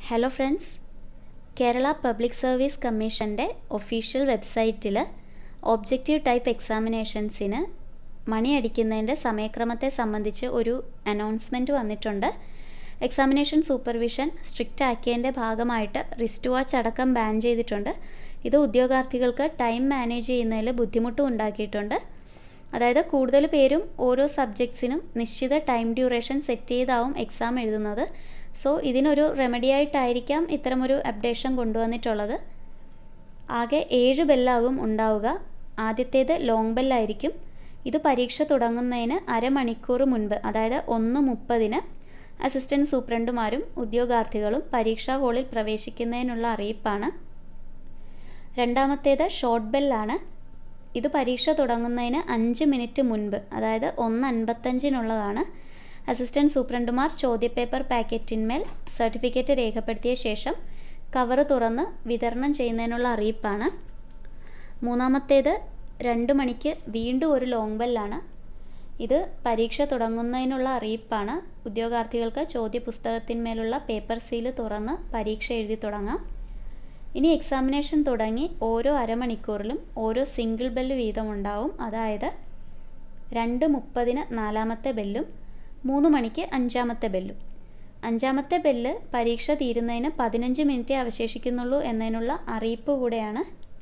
hello friends Kerala public service കമ്മീഷൻ്റെ official വെബ്സൈറ്റിൽ objective type എക്സാമിനേഷൻസിന് മണിയടിക്കുന്നതിൻ്റെ സമയക്രമത്തെ സംബന്ധിച്ച് ഒരു അനൗൺസ്മെൻറ്റ് വന്നിട്ടുണ്ട് എക്സാമിനേഷൻ സൂപ്പർവിഷൻ സ്ട്രിക്റ്റ് ആക്കിയതിൻ്റെ ഭാഗമായിട്ട് റിസ്റ്റ് വാച്ച് അടക്കം ബാൻ ചെയ്തിട്ടുണ്ട് ഇത് ഉദ്യോഗാർത്ഥികൾക്ക് ടൈം മാനേജ് ചെയ്യുന്നതിൽ ബുദ്ധിമുട്ടും ഉണ്ടാക്കിയിട്ടുണ്ട് അതായത് കൂടുതൽ പേരും ഓരോ സബ്ജക്ട്സിനും നിശ്ചിത ടൈം ഡ്യൂറേഷൻ സെറ്റ് ചെയ്താവും എക്സാം എഴുതുന്നത് സോ ഇതിനൊരു റെമഡി ആയിട്ടായിരിക്കാം ഇത്തരമൊരു അപ്ഡേഷൻ കൊണ്ടുവന്നിട്ടുള്ളത് ആകെ ഏഴ് ബെല്ലാകും ഉണ്ടാവുക ആദ്യത്തേത് ലോങ് ബെല്ലായിരിക്കും ഇത് പരീക്ഷ തുടങ്ങുന്നതിന് അരമണിക്കൂർ മുൻപ് അതായത് ഒന്ന് മുപ്പതിന് അസിസ്റ്റൻറ്റ് സൂപ്രണ്ടുമാരും ഉദ്യോഗാർത്ഥികളും പരീക്ഷാ ഹാളിൽ പ്രവേശിക്കുന്നതിനുള്ള അറിയിപ്പാണ് രണ്ടാമത്തേത് ഷോർട്ട് ബെല്ലാണ് ഇത് പരീക്ഷ തുടങ്ങുന്നതിന് അഞ്ച് മിനിറ്റ് മുൻപ് അതായത് ഒന്ന് അൻപത്തഞ്ചിനുള്ളതാണ് അസിസ്റ്റൻറ്റ് സൂപ്രണ്ടുമാർ ചോദ്യപേപ്പർ പാക്കറ്റിന്മേൽ സർട്ടിഫിക്കറ്റ് രേഖപ്പെടുത്തിയ ശേഷം കവർ തുറന്ന് വിതരണം ചെയ്യുന്നതിനുള്ള അറിയിപ്പാണ് മൂന്നാമത്തേത് രണ്ട് മണിക്ക് വീണ്ടും ഒരു ലോങ് ബെല്ലാണ് ഇത് പരീക്ഷ തുടങ്ങുന്നതിനുള്ള അറിയിപ്പാണ് ഉദ്യോഗാർത്ഥികൾക്ക് ചോദ്യപുസ്തകത്തിന്മേലുള്ള പേപ്പർ സീല് തുറന്ന് പരീക്ഷ എഴുതി തുടങ്ങാം ഇനി എക്സാമിനേഷൻ തുടങ്ങി ഓരോ അരമണിക്കൂറിലും ഓരോ സിംഗിൾ ബെല്ല് വീതം ഉണ്ടാവും അതായത് രണ്ട് മുപ്പതിന് നാലാമത്തെ ബെല്ലും മൂന്ന് മണിക്ക് അഞ്ചാമത്തെ ബെല്ലും അഞ്ചാമത്തെ ബെല്ല് പരീക്ഷ തീരുന്നതിന് പതിനഞ്ച് മിനിറ്റേ അവശേഷിക്കുന്നുള്ളൂ എന്നതിനുള്ള അറിയിപ്പ് കൂടെയാണ്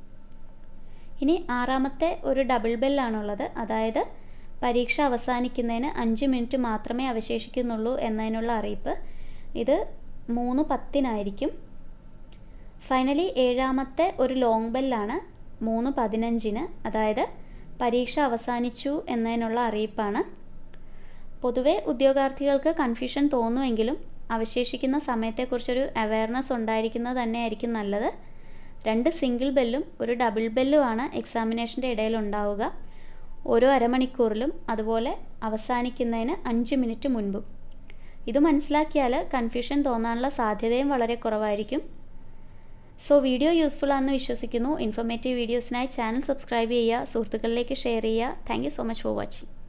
ഇനി ആറാമത്തെ ഒരു ഡബിൾ ബെല്ലാണുള്ളത് അതായത് പരീക്ഷ അവസാനിക്കുന്നതിന് അഞ്ച് മിനിറ്റ് മാത്രമേ അവശേഷിക്കുന്നുള്ളൂ എന്നതിനുള്ള അറിയിപ്പ് ഇത് മൂന്ന് പത്തിനായിരിക്കും ഫൈനലി ഏഴാമത്തെ ഒരു ലോങ് ബെല്ലാണ് മൂന്ന് പതിനഞ്ചിന് അതായത് പരീക്ഷ അവസാനിച്ചു എന്നതിനുള്ള അറിയിപ്പാണ് പൊതുവെ ഉദ്യോഗാർത്ഥികൾക്ക് കൺഫ്യൂഷൻ തോന്നുമെങ്കിലും അവശേഷിക്കുന്ന സമയത്തെക്കുറിച്ചൊരു അവയർനെസ് ഉണ്ടായിരിക്കുന്നത് തന്നെയായിരിക്കും നല്ലത് രണ്ട് സിംഗിൾ ബെല്ലും ഒരു ഡബിൾ ബെല്ലുമാണ് എക്സാമിനേഷൻ്റെ ഇടയിൽ ഉണ്ടാവുക ഓരോ അരമണിക്കൂറിലും അതുപോലെ അവസാനിക്കുന്നതിന് അഞ്ച് മിനിറ്റ് മുൻപും ഇത് മനസ്സിലാക്കിയാൽ കൺഫ്യൂഷൻ തോന്നാനുള്ള സാധ്യതയും വളരെ കുറവായിരിക്കും സോ വീഡിയോ യൂസ്ഫുൾ ആണെന്ന് വിശ്വസിക്കുന്നു ഇൻഫോർമേറ്റീവ് വീഡിയോസിനായി ചാനൽ സബ്സ്ക്രൈബ് ചെയ്യുക സുഹൃത്തുക്കളിലേക്ക് ഷെയർ ചെയ്യുക thank so much for watching